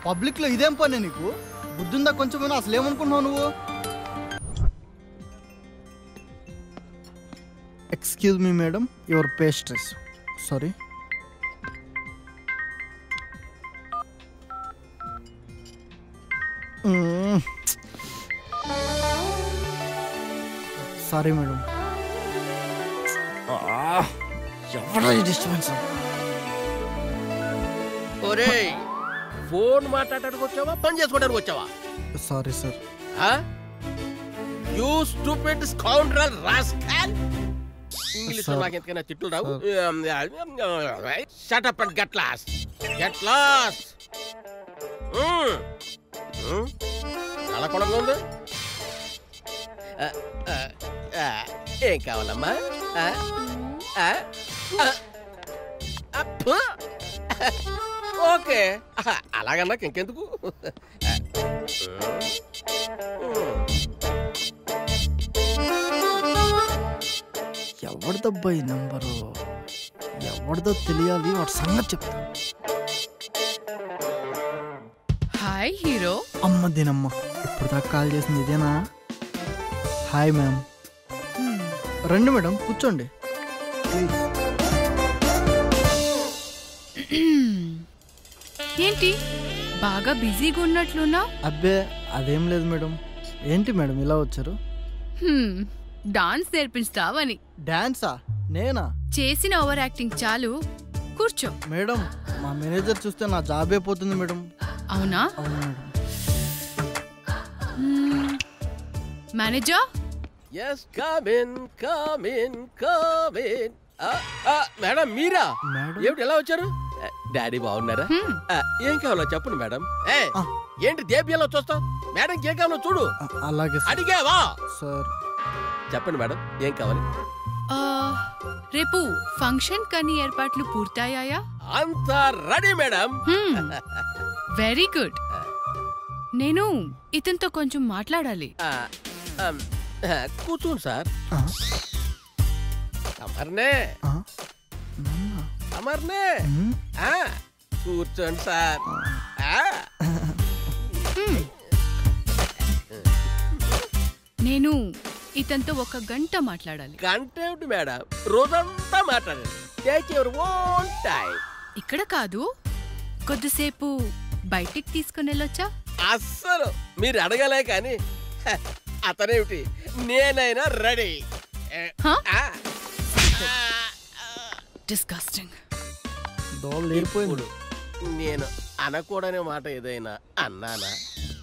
పబ్లిక్లో ఇదేం పని నీకు బుద్ధుందా కొంచెమైనా అసలు ఏమనుకుంటున్నావు నువ్వు excuse me madam your pastries sorry sorry madam ఎవరా డిస్టర్బెన్స్ ఒరేయ్ ఫోన్ మాట్లాడడానికి వచ్చావా పని చేసుకోవడానికి వచ్చావా sorry sir you stupid scoundrel rascal English Sir. నాకు ఎంతకైనా తిట్లు రావు shut up and get lost get lost చాలా కొడంగా ఉంది ఆ, ఆ, ఆ, ఏం కావాలమ్మా ఆ, ఆ, ఆ, అప్పు. ఓకే ఆహా, అలాగన్నా ఇంకెందుకు ఎవరిదబ్బా ఈ నెంబరు ఎవరిదో తెలియాలి వాడి సంగతి చెప్తా హాయ్ హీరో అమ్మ దీనమ్మ ఇప్పుడు దాకా కాల్ చేసింది ఇదేనా హాయ్ మ్యామ్ రండి మేడం కూర్చోండి ప్లీజ్ ఏంటి బాగా బిజీగా ఉన్నట్లున్నావు అబ్బే అదేం లేదు మేడం ఏంటి మేడం ఇలా వచ్చారు డాన్స్ నేర్పించుతావని డాన్సా నేనా చేసిన ఓవర్ యాక్టింగ్ చాలు కూర్చో మేడం మా మేనేజర్ చూస్తే నా జాబే పోతుంది మేడం అవునా అవును మేడం మ్మ్. Manager yes come in come in come in madam మీరా మేడం ఏమిటి ఎలా వచ్చారు ఆ, డాడీ బాగున్నారా హ్మ్. ఆ, ఏం కావాలో చెప్పండి మేడం ఏ ఆ. ఏంటి దేబ్యాలో చూస్తావు మేడం ఏం కావాలో చూడు అ- అలాగే సార్. అడిగావా సార్ చెప్పండి మేడం ఏం కావాలి ఆ, రేపు ఫంక్షన్ కని ఏర్పాట్లు పూర్తయ్యాయా అంతా రెడీ మేడం వెరీ గుడ్ నేను ఇతనితో కొంచెం మాట్లాడాలి ఆ, ఆమ్, ఆ, కూర్చోండి సార్ ఆ, అమర్నే ఆ, నాన్న. అమర్నే ఉమ్, ఆ, కూర్చోండి సార్ ఆ, హ్మ్. నేను ఇతనితో ఒక గంట మాట్లాడాలి గంట ఏమిటి మేడం రోజంతా మాట్లాడండి టేక్ యువర్ ఓన్ టైం ఇక్కడ కాదు కొద్దిసేపు బయటికి తీసుకుని వెళ్ళొచ్చా అస్సలు మీరు అడగలే కానీ హ, అతనేమిటి నేనైనా రెడీ ఏ, హ? ఆ, డిస్కస్టింగ్ దోవలు లేరిపోయింది ఇప్పుడు నేను అనకూడని మాట ఏదైనా అన్నానా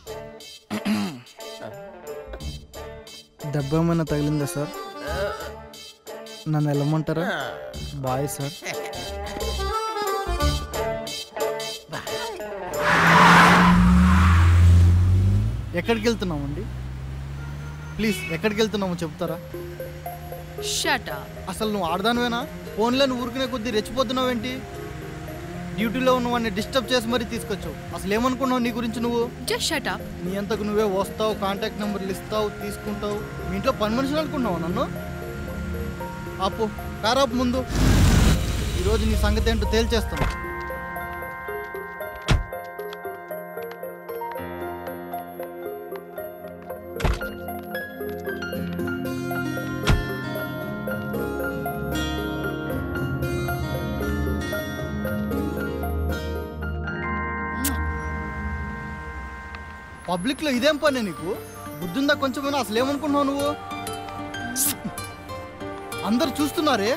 దెబ్బ ఏమైనా తగిలిందా సార్ ఆ, నన్ను వెళ్ళమంటారా ఆ. బాయ్ సార్ ఎక్కడికి వెళ్తున్నామండి ప్లీజ్ ఎక్కడికి వెళ్తున్నామో చెప్తారా షట్ అసలు నువ్వు ఆడదానివేనా ఫోన్లో నువ్వు ఊరికనే కొద్దీ రెచ్చిపోతున్నావేంటి డ్యూటీలో ఉన్న వాడిని డిస్టర్బ్ చేసి మరీ తీసుకొచ్చావు అసలు ఏమనుకున్నావు నీ గురించి నువ్వు జస్ట్ షట్ అప్ నీ అంతకు నువ్వే వస్తావు కాంటాక్ట్ నెంబర్లు ఇస్తావు తీసుకుంటావు మీ ఇంట్లో పని మనుషులు అనుకున్నావు నన్ను ఆపు కారాపు ముందు ఈరోజు నీ సంగతి ఏంటో తేల్చేస్తాను పబ్లిక్లో ఇదేం పని నీకు బుద్ధుందా కొంచెమైనా అసలు ఏమనుకుంటున్నావు నువ్వు అందరు చూస్తున్నారే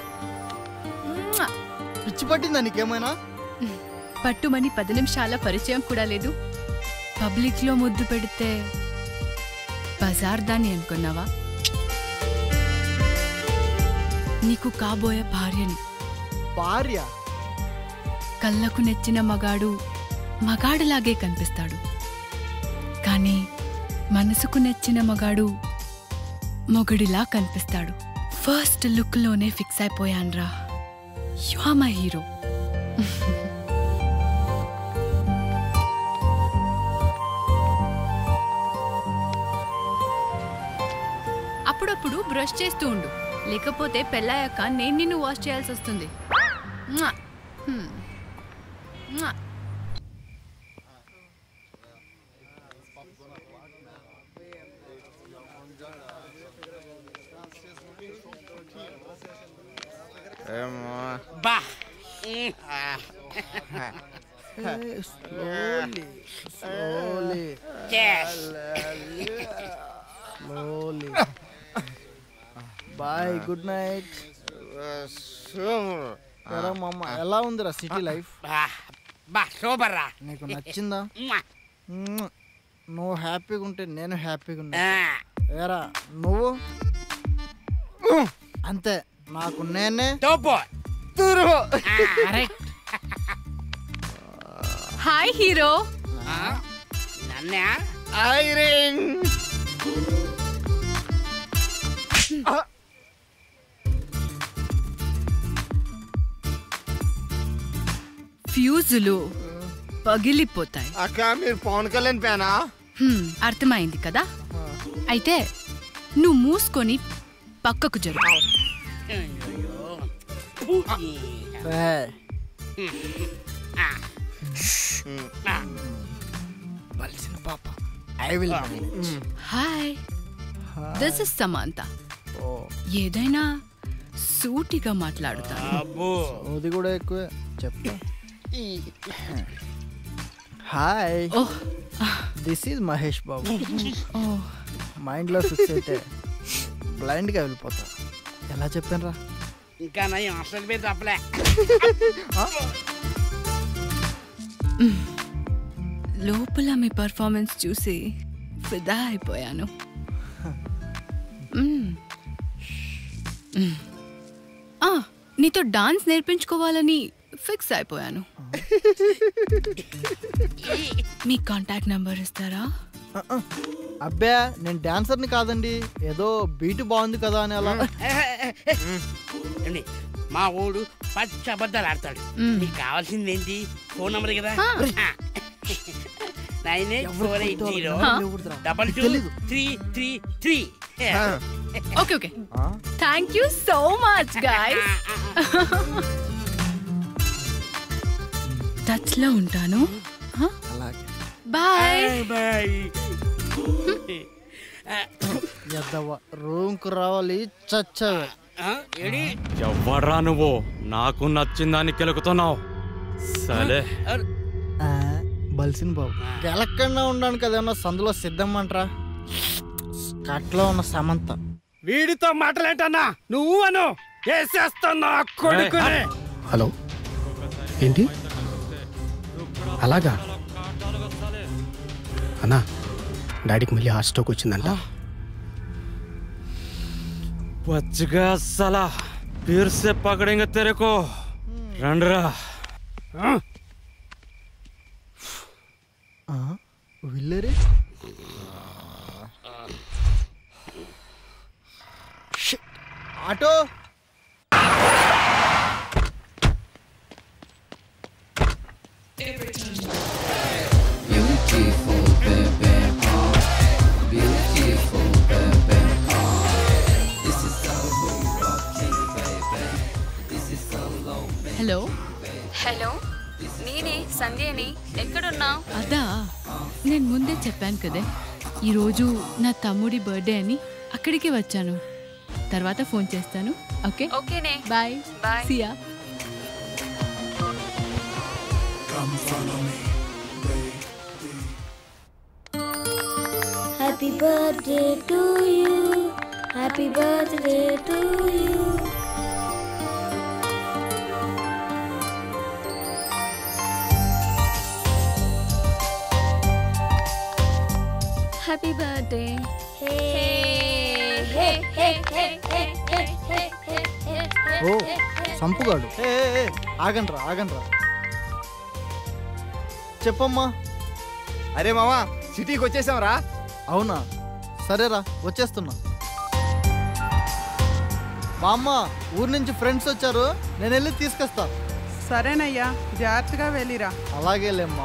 పిచ్చి పట్టిందా నీకేమైనా పట్టుమని పది నిమిషాల పరిచయం కూడా లేదు పబ్లిక్ లో ముద్దు పెడితే బజార్ దాన్ని అనుకున్నావా నీకు కాబోయే భార్యని భార్య కళ్ళకు నెచ్చిన మగాడు మగాడిలాగే కనిపిస్తాడు కానీ మనసుకు నెచ్చిన మగాడు మొగుడిలా కనిపిస్తాడు ఫస్ట్ లుక్ లోనే ఫిక్స్ అయిపోయాన్రా యు ఆర్ మై హీరో అప్పుడప్పుడు బ్రష్ చేస్తూ ఉండు లేకపోతే పెళ్ళాయాక నేను నిన్ను వాష్ చేయాల్సి వస్తుంది మ్వా. హ్మ్. మ్వా. ఏమో బా slowly slowly slowly bye good night super ఎరా మామ ఎలా ఉందిరా సిటీ లైఫ్ బా బా సూపర్ రా నీకు నచ్చిందా మ్వా. మ్మ్. నువ్వు హ్యాపీగా ఉంటే నేను హ్యాపీగా ఉన్నా ఆ, ఏరా నువ్వు అంతే నాకు నేనే తోపు తురుము కరెక్ట్ హాయ్ హీరో నన్నే ఐరింగ్ ఫ్యూజులు పగిలిపోతాయి అక్క మీరు పవన్ కళ్యాణ్ పేనా హ్మ్, అర్థమైంది కదా అయితే నువ్వు మూసుకొని పక్కకు జరుగు అయ్యో ఏయ్, బలిసిన పాప I will hi this is Samantha ఏదైనా సూటిగా మాట్లాడుతాను అబ్బో అది కూడా ఎక్కువే చెప్తా hi oh this is Mahesh Babu oh మైండ్లో ఫిక్స్ అయితే బ్లైండ్గా వెళ్ళిపోతా ఎలా చెప్పాను రా ఇంకా నయం అసలు పేరు తప్పలే లోపల మీ పర్ఫార్మెన్స్ చూసి ఫిదా అయిపోయాను మ్మ్. మ్మ్. ఆ, నీతో డాన్స్ నేర్పించుకోవాలని ఫిక్స్ అయిపోయాను మీ కాంటాక్ట్ నెంబర్ ఇస్తారా అబ్బే నేను డాన్సర్ని కాదండి ఏదో బీట్ బాగుంది కదా అని అలా ఏమండి, మా ఊడు పచ్చ అబద్ధాలు ఆడతాడు మ్మ్. నీకు కావాల్సింది ఏంటి ఫోన్ నంబర్ కదా ఆ. Nine eight four eight zero హా? డబల్ టూ తెలీదు. Three three three okay okay ఆ? Thank you so much guys touch లో ఉంటాను అలాగే బాయ్ బాయ్ ఎద్దవ రూమ్కు రావాలి చచ్చవే ఏడి ఎవ్వడ్రా నువ్వు నాకు నచ్చిందాన్ని కెలుకుతున్నావు సరే ఆ, బలిసిన బాబు గెలక్కండా ఉన్నాను కదేమన్నా సందులో సిద్ధమ్మంటరా కట్లో ఉన్న సమంత వీడితో మాటలేంటన్నా నువ్వు అను వేసేస్తున్నా కొడుకుని హలో ఏంటి అలాగా అన్నా డాడీకి మళ్ళీ హార్ట్ స్ట్రోక్ వచ్చిందంట బచ్చగా సలా फिर से पकड़ेंगे तेरे को రండ్రా ఆ, విల్లరే Shit. ఆటో హలో హలో నేనే సంధ్యని ఎక్కడున్నావు అదా నేను ముందే చెప్పాను కదే ఈరోజు నా తమ్ముడి బర్త్డే అని అక్కడికి వచ్చాను తర్వాత ఫోన్ చేస్తాను ఓకే ఓకేనే bye bye see ya Happy birthday to you. Happy birthday to you. Happy birthday Hey, hey, hey, hey, hey, hey, hey, hey, hey, hey. ఓ సంపుగాడు ఏ ఏ, ఏ, ఆగండ్రా ఆగండ్రా చెప్పమ్మా అరే మామా సిటీకి వచ్చేసాం రా అవునా సరేరా వచ్చేస్తున్నా మా అమ్మ ఊరి నుంచి ఫ్రెండ్స్ వచ్చారు నేను వెళ్ళి తీసుకొస్తా సరేనయ్యా జాగ్రత్తగా వెళ్ళిరా అలాగేలేమ్మా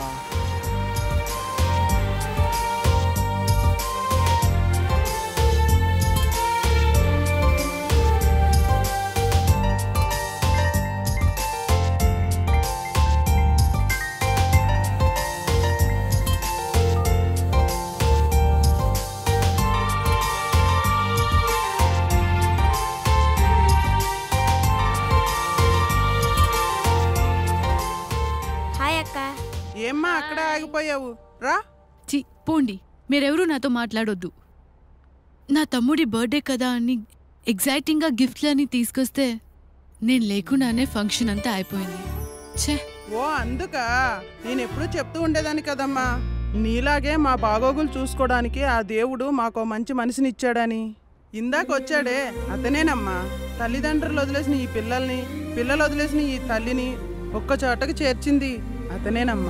ఏమ్మా అక్కడే ఆగిపోయావు రా చి పోండి మీరెవరూ నాతో మాట్లాడొద్దు నా తమ్ముడి బర్త్డే కదా అని ఎగ్జైటింగ్గా గిఫ్ట్లని తీసుకొస్తే నేను లేకుండానే ఫంక్షన్ అంతా అయిపోయింది ఛే ఓ అందుక నేను ఎప్పుడూ చెప్తూ ఉండేదాన్ని కదమ్మా నీలాగే మా బాగోగులు చూసుకోవడానికి ఆ దేవుడు మాకో మంచి మనిషిని ఇచ్చాడని ఇందాక వచ్చాడే అతనేనమ్మా తల్లిదండ్రులు వదిలేసిన ఈ పిల్లల్ని పిల్లలు వదిలేసిన ఈ తల్లిని ఒక్క చోటకి చేర్చింది అతనేనమ్మా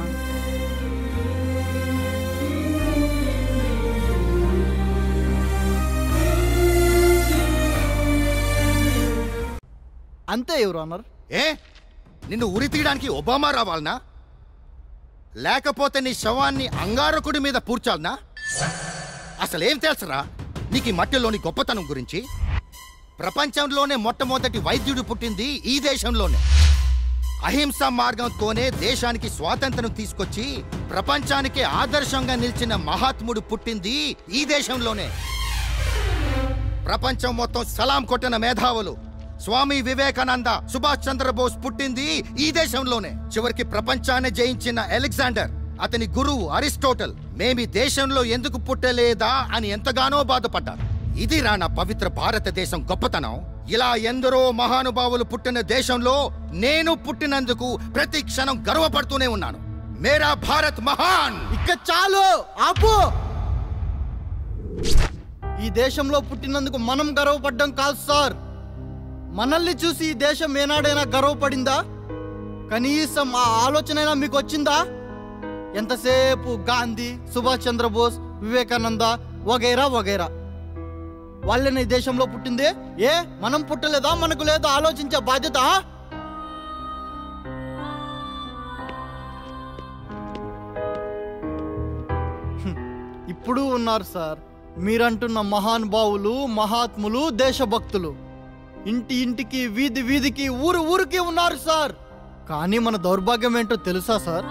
అంతే ఎవరు అన్నారు ఏ నిన్ను ఉరి తీయడానికి ఒబామా రావాలనా లేకపోతే నీ శవాన్ని అంగారకుడి మీద పూడ్చాలనా అసలేం తెలుసురా నీకు ఈ మట్టిలోని గొప్పతనం గురించి ప్రపంచంలోనే మొట్టమొదటి వైద్యుడు పుట్టింది ఈ దేశంలోనే అహింస మార్గంతోనే దేశానికి స్వాతంత్రం తీసుకొచ్చి ప్రపంచానికి ఆదర్శంగా నిలిచిన మహాత్ముడు పుట్టింది ఈ దేశంలోనే ప్రపంచం మొత్తం సలాం కొట్టిన మేధావులు స్వామి వివేకానంద సుభాష్ చంద్రబోస్ పుట్టింది ఈ దేశంలోనే చివరికి ప్రపంచాన్ని జయించిన అలెగ్జాండర్ అతని గురువు అరిస్టోటల్ మేమి దేశంలో ఎందుకు పుట్టలేదా అని ఎంతగానో బాధపడ్డారు ఇది రా నా పవిత్ర భారతదేశం గొప్పతనం ఇలా ఎందరో మహానుభావులు పుట్టిన దేశంలో నేను పుట్టినందుకు ప్రతి క్షణం గర్వపడుతూనే ఉన్నాను మేరా భారత్ మహాన్ ఇక చాలు ఆపు ఈ దేశంలో పుట్టినందుకు మనం గర్వపడ్డం కాదు సార్ మనల్ని చూసి ఈ దేశం ఏనాడైనా గర్వపడిందా కనీసం ఆ ఆలోచన మీకు వచ్చిందా ఎంతసేపు గాంధీ సుభాష్ చంద్రబోస్ వివేకానంద వగైరా వగైరా వాళ్ళని ఈ దేశంలో పుట్టింది ఏ మనం పుట్టలేదా మనకు లేదా ఆలోచించే బాధ్యత ఆ? హ్మ్. ఇప్పుడు ఉన్నారు సార్ మీరంటున్న మహానుభావులు మహాత్ములు దేశభక్తులు ఇంటి ఇంటికి వీధి వీధికి ఊరు ఊరికి ఉన్నారు సార్ కానీ మన దౌర్భాగ్యం ఏంటో తెలుసా సార్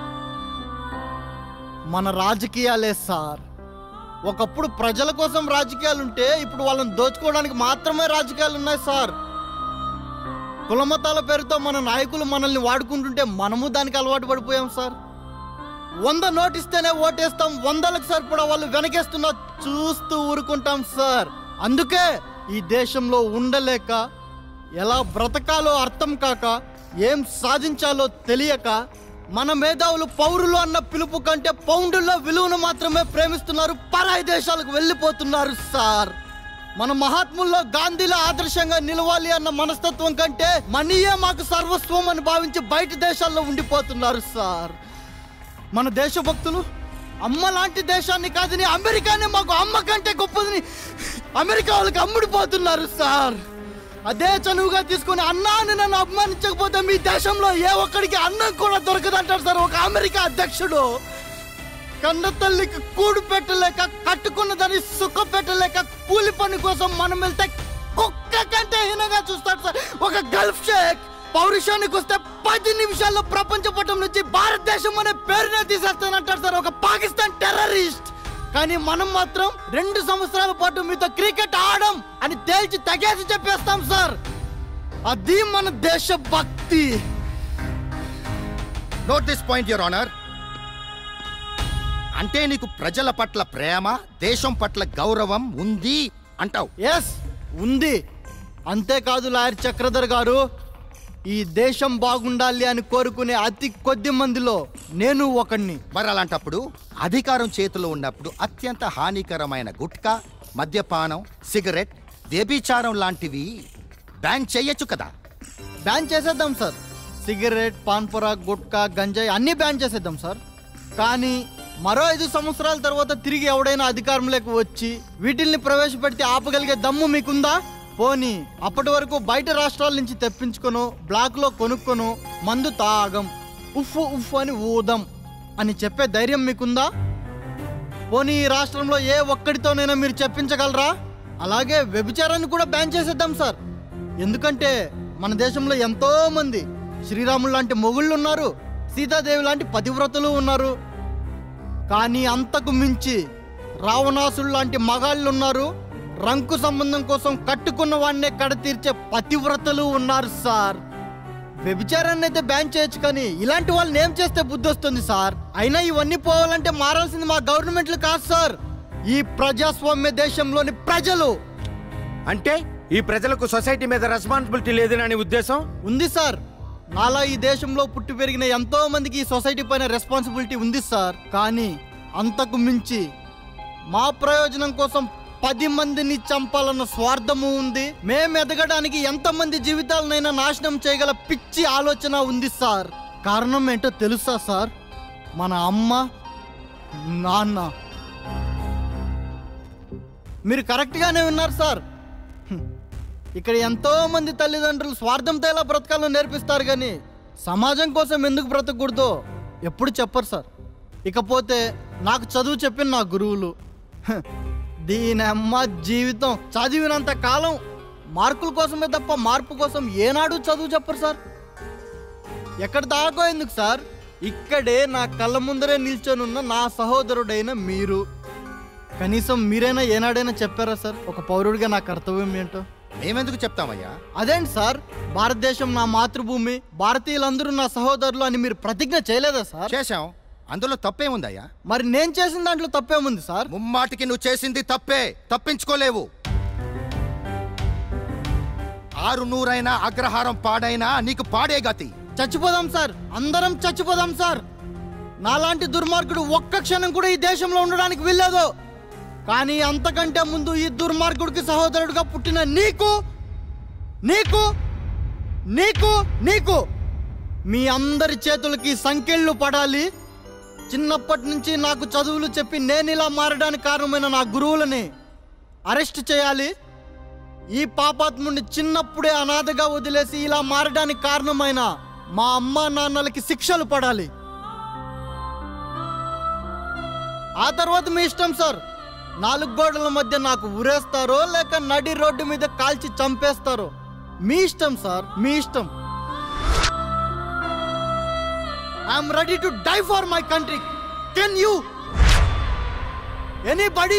మన రాజకీయాలే సార్ ఒకప్పుడు ప్రజల కోసం రాజకీయాలు ఉంటే ఇప్పుడు వాళ్ళని దోచుకోవడానికి మాత్రమే రాజకీయాలు ఉన్నాయి సార్ కులమతాల పేరుతో మన నాయకులు మనల్ని వాడుకుంటుంటే మనము దానికి అలవాటు పడిపోయాం సార్ వంద నోటిస్తేనే ఓటేస్తాం వందలకు సరిపడా వాళ్ళు వెనకేస్తున్నా చూస్తూ ఊరుకుంటాం సార్ అందుకే ఈ దేశంలో ఉండలేక ఎలా బ్రతకాలో అర్థం కాక ఏం సాధించాలో తెలియక మన మేధావులు పౌరులు అన్న పిలుపు కంటే పౌండుల్లో విలువను మాత్రమే ప్రేమిస్తున్నారు పరాయి దేశాలకు వెళ్ళిపోతున్నారు సార్ మన మహాత్ముల్లో గాంధీలో ఆదర్శంగా నిలవాలి అన్న మనస్తత్వం కంటే మనీయే మాకు సర్వస్వం అని భావించి బయట దేశాల్లో ఉండిపోతున్నారు సార్ మన దేశభక్తులు అమ్మ లాంటి దేశాన్ని కాదని అమెరికానే మాకు అమ్మ కంటే గొప్పదని అమెరికా వాళ్ళకి అమ్ముడిపోతున్నారు సార్ అదే చనువుగా తీసుకుని అన్నాన్ని నన్ను అభిమానించకపోతే మీ దేశంలో ఏ ఒక్కడికి అన్నం కూడా దొరకదంటారు సార్ ఒక అమెరికా అధ్యక్షుడు కన్న తల్లికి కూడు పెట్టలేక కట్టుకున్నదని సుఖ పెట్టలేక కూలి పని కోసం మనం వెళ్తే కుక్క కంటే హీనంగా చూస్తాడు సార్ ఒక గల్ఫ్ షేక్ పౌరుషానికి వస్తే పది నిమిషాల్లో ప్రపంచ పటం నుంచి భారతదేశం అనే పేరునే తీసేస్తానంటాడు సార్ ఒక పాకిస్తాన్ టెర్రరిస్ట్ కానీ మనం మాత్రం రెండు సంవత్సరాల పాటు మీతో క్రికెట్ ఆడం అని తేల్చి తగేసి చెప్పేస్తాం సార్ అది మన దేశ భక్తి note this point your honour అంటే నీకు ప్రజల పట్ల ప్రేమ దేశం పట్ల గౌరవం ఉంది అంటావు ఎస్ ఉంది అంతేకాదు లాయర్ చక్రధర్ గారు ఈ దేశం బాగుండాలి అని కోరుకునే అతి కొద్ది మందిలో నేను ఒకణ్ణి మరి అలాంటప్పుడు అధికారం చేతిలో ఉన్నప్పుడు అత్యంత హానికరమైన గుట్కా మద్యపానం సిగరెట్ వ్యభిచారం లాంటివి బ్యాన్ చేయొచ్చు కదా బ్యాన్ చేసేద్దాం సార్ సిగరెట్ పాన్పురా గుట్కా గంజాయి అన్నీ బ్యాన్ చేసేద్దాం సార్ కానీ మరో ఐదు సంవత్సరాల తర్వాత తిరిగి ఎవడైనా అధికారంలోకి వచ్చి వీటిల్ని ప్రవేశపెడితే ఆపగలిగే దమ్ము మీకుందా పోనీ అప్పటి వరకు బయట రాష్ట్రాల నుంచి తెప్పించుకొను బ్లాక్లో కొనుక్కొను మందు తాగం ఉఫ్ ఉఫ్ అని ఊదం అని చెప్పే ధైర్యం మీకుందా పోనీ ఈ రాష్ట్రంలో ఏ ఒక్కడితోనైనా మీరు చెప్పించగలరా అలాగే వ్యభిచారాన్ని కూడా బ్యాన్ చేసేద్దాం సార్ ఎందుకంటే మన దేశంలో ఎంతో మంది శ్రీరాములు లాంటి మొగుళ్ళు ఉన్నారు సీతాదేవి లాంటి పతివ్రతలు ఉన్నారు కానీ అంతకు మించి రావణాసుడు లాంటి మగాళ్ళు ఉన్నారు రంకు సంబంధం కోసం కట్టుకున్న వాడినే కడతీర్చే పతివ్రతలు ఉన్నారు సార్ వ్యభిచారాన్ని అయితే బ్యాన్ చేయొచ్చు కానీ ఇలాంటి వాళ్ళని ఏం చేస్తే బుద్ధి వస్తుంది సార్ అయినా ఇవన్నీ పోవాలంటే మారాల్సింది మా గవర్నమెంట్లు కాదు సార్ ఈ ప్రజాస్వామ్య దేశంలోని ప్రజలు అంటే ఈ ప్రజలకు సొసైటీ మీద రెస్పాన్సిబిలిటీ లేదని ఉద్దేశం ఉంది సార్ నాలా ఈ దేశంలో పుట్టి పెరిగిన ఎంతో మందికి ఈ సొసైటీ పైన రెస్పాన్సిబిలిటీ ఉంది సార్ కానీ అంతకు మించి మా ప్రయోజనం కోసం పది మందిని చంపాలన్న స్వార్థము ఉంది మేము ఎదగడానికి ఎంతమంది జీవితాలనైనా నాశనం చేయగల పిచ్చి ఆలోచన ఉంది సార్ కారణం ఏంటో తెలుసా సార్ మన అమ్మ నాన్న మీరు కరెక్ట్గానే విన్నారు సార్ హ్మ్. ఇక్కడ ఎంతో మంది తల్లిదండ్రులు స్వార్థంతో ఎలా బ్రతకాలో నేర్పిస్తారు కానీ సమాజం కోసం ఎందుకు బ్రతకూడదో ఎప్పుడు చెప్పరు సార్ ఇకపోతే నాకు చదువు చెప్పిన నా గురువులు హ, దీని అమ్మ జీవితం చదివినంత కాలం మార్కుల కోసమే తప్ప మార్పు కోసం ఏనాడు చదువు చెప్పరు సార్ ఎక్కడ దాకో ఎందుకు సార్ ఇక్కడే నా కళ్ళ ముందరే నిల్చొనున్న నా సహోదరుడైన మీరు కనీసం మీరైనా ఏనాడైనా చెప్పారా సార్ ఒక పౌరుడిగా నా కర్తవ్యం ఏంటో మేమెందుకు చెప్తామయ్యా అదేంటి సార్ భారతదేశం నా మాతృభూమి భారతీయులందరూ నా సహోదరులు అని మీరు ప్రతిజ్ఞ చేయలేదా సార్ చేశాం అందులో తప్పేముందయ్యా మరి నేను చేసిన దాంట్లో తప్పేముంది సార్ ముమ్మాటికి నువ్వు చేసింది తప్పే తప్పించుకోలేవు ఆరు నూరైనా అగ్రహారం పాడైనా నీకు పాడే గతి చచ్చిపోదాం సార్ అందరం చచ్చిపోదాం సార్ నాలాంటి దుర్మార్గుడు ఒక్క క్షణం కూడా ఈ దేశంలో ఉండడానికి వీల్లేదు కానీ అంతకంటే ముందు ఈ దుర్మార్గుడికి సహోదరుడిగా పుట్టిన నీకు నీకు నీకు నీకు మీ అందరి చేతులకి సంకెళ్ళు పడాలి చిన్నప్పటి నుంచి నాకు చదువులు చెప్పి నేను ఇలా మారడానికి కారణమైన నా గురువులని అరెస్ట్ చేయాలి ఈ పాపాత్ముడిని చిన్నప్పుడే అనాథగా వదిలేసి ఇలా మారడానికి కారణమైన మా అమ్మ నాన్నలకి శిక్షలు పడాలి ఆ తర్వాత మీ ఇష్టం సార్ నాలుగు గోడల మధ్య నాకు ఉరేస్తారో లేక నడి రోడ్డు మీద కాల్చి చంపేస్తారో మీ ఇష్టం సార్ మీ ఇష్టం I'm ready to die for my country can you anybody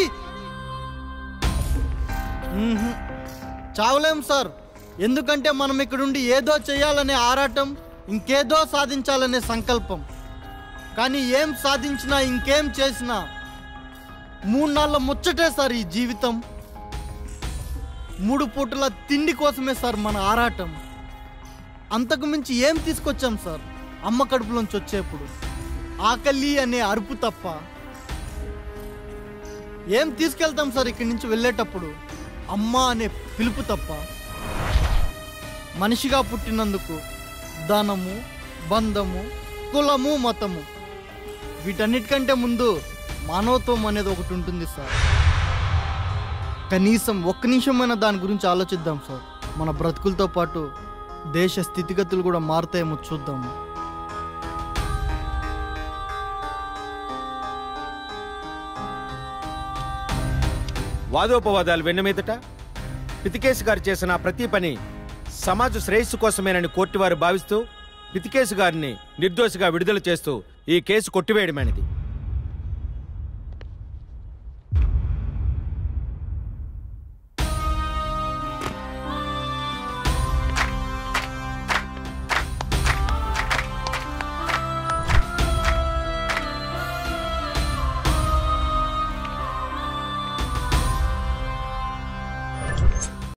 చావలేం సార్ ఎందుకంటే మనం ఇక్కడుండి ఏదో చేయాలనే ఆరాటం ఇంకేదో సాధించాలనే సంకల్పం కానీ ఏం సాధించినా ఇంకేం చేసినా మూడు నాళ్ళ ముచ్చటే సార్ ఈ జీవితం మూడు పూటల తిండి కోసమే సార్ మన ఆరాటం అంతకు మించి ఏం తీసుకొచ్చాం సార్ అమ్మ కడుపులోంచి వచ్చేప్పుడు ఆకలి అనే అరుపు తప్ప ఏం తీసుకెళ్తాం సార్ ఇక్కడి నుంచి వెళ్ళేటప్పుడు అమ్మ అనే పిలుపు తప్ప మనిషిగా పుట్టినందుకు ధనము బంధము కులము మతము వీటన్నిటికంటే ముందు మానవత్వం అనేది ఒకటి ఉంటుంది సార్ కనీసం ఒక్క నిమిషమైన దాని గురించి ఆలోచిద్దాం సార్ మన బ్రతుకులతో పాటు దేశ స్థితిగతులు కూడా మారుతాయేమో చూద్దాము వాదోపవాదాలు వెన్నమీదట పితికేశ్ గారు చేసిన ప్రతి పని సమాజ శ్రేయస్సు కోసమేనని కోర్టు వారు భావిస్తూ పితికేశ్ గారిని నిర్దోషిగా విడుదల చేస్తూ ఈ కేసు కొట్టివేయడమైనది